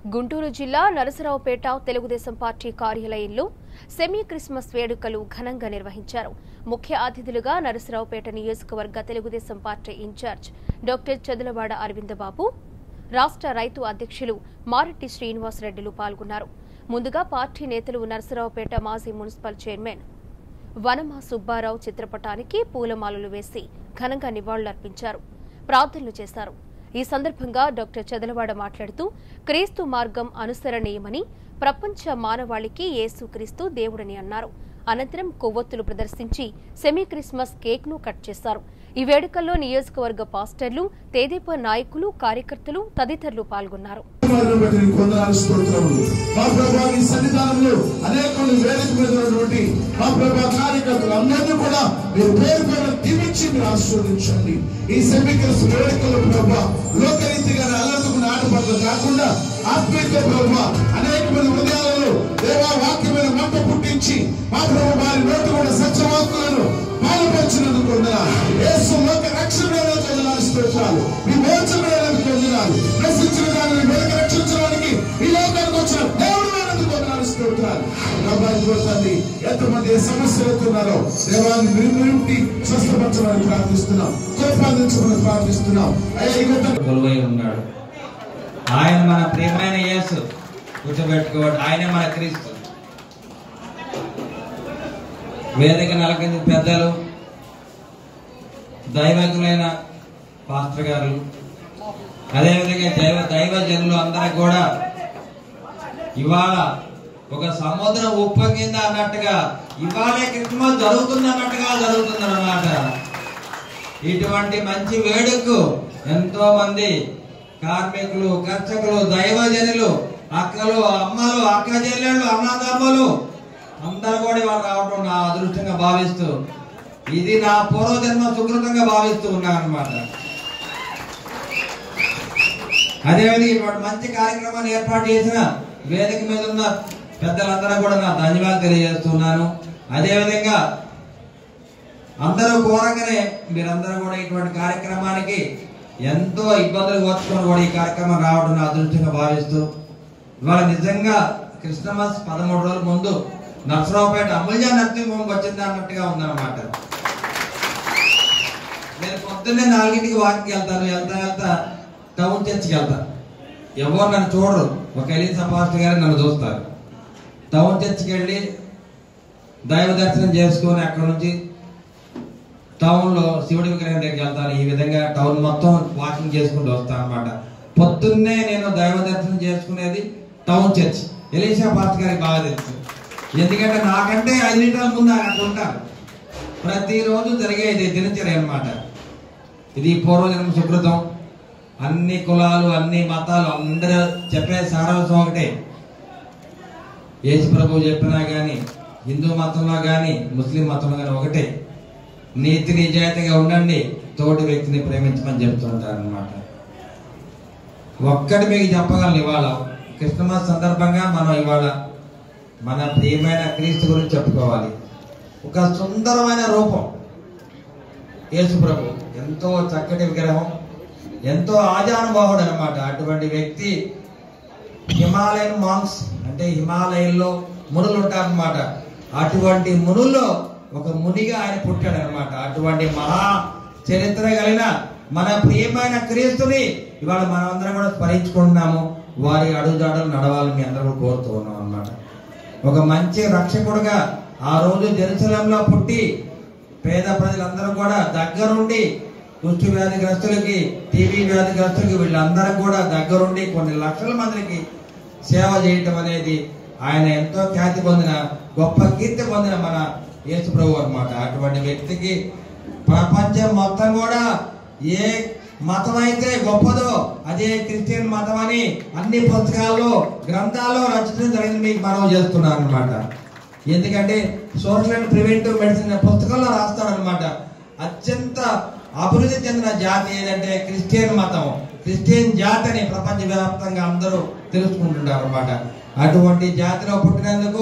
గుంటూరు జిల్లా నరసరావుపేట తెలుగుదేశం పార్టీ కార్యాలయంలో semi Christmas వేడుకలు ఘనంగా నిర్వహించారు ముఖ్య అతిథులుగా నరసరావుపేట నియోజకవర్గ Telugu Desam party in-charge doctor Chadalavada Aravinda Babu రాష్ట్ర రైతు అధ్యక్షులు మారెడ్డి శ్రీనివాసరెడ్డిలు పాల్గొన్నారు ముందుగా పార్టీ నేతలు నరసరావుపేట మాజీ మున్సిపల్ చైర్మన్ వనమా సుబ్బారావు చిత్రపటానికి పూలమాలలు వేసి ఘనంగా నివాళులర్పించారు ప్రార్థనలు చేశారు ఈ సందర్భంగా డాక్టర్ చదలవాడ మాట్లాడుతూ క్రీస్తు మార్గం అనుసరణీయమని ప్రపంచ మానవాళికి యేసు క్రీస్తు దేవుడని అన్నారు అనంతరం కొవ్వొత్తులు ప్రదర్శించి సెమీ క్రిస్మస్ కేక్ ను కట్ చేశారు ఈ వేడుకల్లో నియోజకవర్గ పాస్టర్లు తేదీప నాయకులు కార్యకర్తలు తదితరులు పాల్గొన్నారు కుమారుని బట్టి నీకు వందనాలు స్తోత్రములు మా ప్రభా నీ సన్నిధానంలో అనేకులు వేదిక మీద ఉన్నటువంటి మా ప్రభా కార్యకర్తలు అందరినీ కూడా మీరు పేరు పేరు దీవించి మీరు ఆశీర్వదించండి ఈ సమీకరణ వేడుకలు ప్రభా లోకరీతిగా అల్లదుకు నాటపడదు కాకుండా ఆత్మీయత ప్రభా అనేక మంది హృదయాలలో దేవా వాక్యమైన మంట పుట్టించి మా ప్రభు వారి నోటు కూడా సత్యవాక్కులను పాలుపరిచినందుకు వందనాలు యేసు లోక రక్షణ వందనాలు స్తోత్రాలు మీ మోచమైనందుకు వందనాలు నశించిన దానిని వెనక రక్షించడానికి ఈ లోకానికి వచ్చిన దేవుడు అయినందుకు వందనాలు స్తోత్రాలు ప్రభావి తండ్రి ఎంతమంది ఏ సమస్యలు ఎత్తున్నారో దేవాన్ని నిర్మింటి స్వస్థపరచమని ప్రార్థిస్తున్నాం కోపాదించమని ప్రార్థిస్తున్నాం అయ్యా ఈ బిడ్డ కొలువై ఉన్నాడు ఆయన మన ప్రియమైన యేసు గుర్తుపెట్టుకోవడం ఆయనే మన క్రీస్తు వేదిక నలకింది పెద్దలు దైవజ్ఞులైన పాస్టర్ గారు అదేవిధంగా దైవ దైవజనులు అందరికి కూడా ఇవాళ ఒక సముద్రం ఉప్పొంగింది అన్నట్టుగా ఇవాళే క్రిస్మస్ జరుగుతుంది అన్నట్టుగా జరుగుతుంది అన్నమాట ఇటువంటి మంచి వేడుకు ఎంతో మంది కార్మికులు కర్షకులు దైవజనులు అక్కలు అమ్మలు అక్క చెల్లెళ్ళు అన్నదమ్ములు అందరూ కూడా ఇవాళ రావడం నా అదృష్టంగా భావిస్తూ ఇది నా పూర్వజన్మ సుకృతంగా భావిస్తూ ఉన్నాను అనమాట అదేవిధంగా ఇటువంటి మంచి కార్యక్రమాన్ని ఏర్పాటు చేసిన వేదిక మీద ఉన్న పెద్దలందరూ కూడా నా ధన్యవాదాలు తెలియజేస్తున్నాను అదేవిధంగా అందరూ కోరగానే మీరందరూ కూడా ఇటువంటి కార్యక్రమానికి ఎంతో ఇబ్బందులు కోర్చుకొని కూడా ఈ కార్యక్రమం రావడం నా అదృష్టంగా భావిస్తూ ఇవాళ నిజంగా క్రిస్టమస్ పదమూడు రోజుల ముందు నర్సరావుపేట అమూల్య నరసింహం వచ్చింది అన్నట్టుగా ఉందన్నమాట నేను పొద్దున్నే నాలుగింటికి వాకింగ్ వెళ్తాను వెళ్తా వెళ్తా టౌన్ చర్చికి వెళ్తా ఎవరు నన్ను చూడరు ఒక ఎలిసా పాస్టర్ గారు నన్ను చూస్తారు టౌన్ చర్చికి వెళ్ళి దైవ దర్శనం చేసుకొని అక్కడ నుంచి టౌన్ లో శివుడి విగ్రహం దగ్గరికి వెళ్తాను ఈ విధంగా టౌన్ మొత్తం వాకింగ్ చేసుకుంటూ వస్తాను అనమాట పొద్దున్నే నేను దైవ దర్శనం చేసుకునేది టౌన్ చర్చ్ ఎలీషా పాస్టర్ గారికి బాగా తెలుసు ఎందుకంటే నాకంటే ఐదు లీటర్ల ముందు ఆయన అక్కడ ఉంటారు ప్రతిరోజు జరిగేది దినచర్య అన్నమాట ఇది పూర్వజన్మ సుకృతం అన్ని కులాలు అన్ని మతాలు అందరూ చెప్పే సారాంశం ఒకటే యేసు ప్రభు చెప్పినా గాని హిందూ మతంలో గాని ముస్లిం మతంలో గాని ఒకటే నీతి నిజాయితీగా ఉండండి తోటి వ్యక్తిని ప్రేమించమని చెప్తుంటారు అనమాట ఒక్కటి మీకు చెప్పగలను ఇవాళ క్రిస్టమస్ సందర్భంగా మనం ఇవాళ మన ప్రియమైన క్రీస్తు గురించి చెప్పుకోవాలి ఒక సుందరమైన రూపం యేసు ప్రభు ఎంతో చక్కటి విగ్రహం ఎంతో ఆజానుభావుడు అనమాట అటువంటి వ్యక్తి హిమాలయన్ మాంక్స్ అంటే హిమాలయంలో మునులు ఉంటారన్నమాట అటువంటి మునుల్లో ఒక మునిగా ఆయన పుట్టాడు అనమాట అటువంటి మహా చరిత్ర కలిగిన మన ప్రియమైన క్రీస్తుని ఇవాళ మనమందరం కూడా స్మరించుకుంటున్నాము వారి అడుగుజాడలు నడవాలని మీ అందరూ కూడా కోరుతూ ఉన్నాం అన్నమాట ఒక మంచి రక్షకుడుగా ఆ రోజు జెరూసలంలో పుట్టి పేద ప్రజలందరూ కూడా దగ్గరుండి కుష్టి వ్యాధిగ్రస్తులకి టీబీ వ్యాధిగ్రస్తులకి వీళ్ళందరూ కూడా దగ్గరుండి కొన్ని లక్షల మందికి సేవ చేయటం అనేది ఆయన ఎంతో ఖ్యాతి పొందిన గొప్ప కీర్తి పొందిన మన యేసు ప్రభు అన్నమాట అటువంటి వ్యక్తికి ప్రపంచం మొత్తం కూడా ఏ మతం అయితే గొప్పదో అదే క్రిస్టియన్ మతం అని అన్ని పుస్తకాల్లో గ్రంథాల్లో రచించడం జరిగింది మీకు మనం చేస్తున్నాను అనమాట ఎందుకంటే సోషల్ అండ్ ప్రివెంటివ్ మెడిసిన్ పుస్తకంలో రాస్తాడు అనమాట అత్యంత అభివృద్ధి చెందిన జాతి ఏదంటే క్రిస్టియన్ మతం క్రిస్టియన్ జాతి అని ప్రపంచ వ్యాప్తంగా అందరూ తెలుసుకుంటుంటారు అనమాట అటువంటి జాతిలో పుట్టినందుకు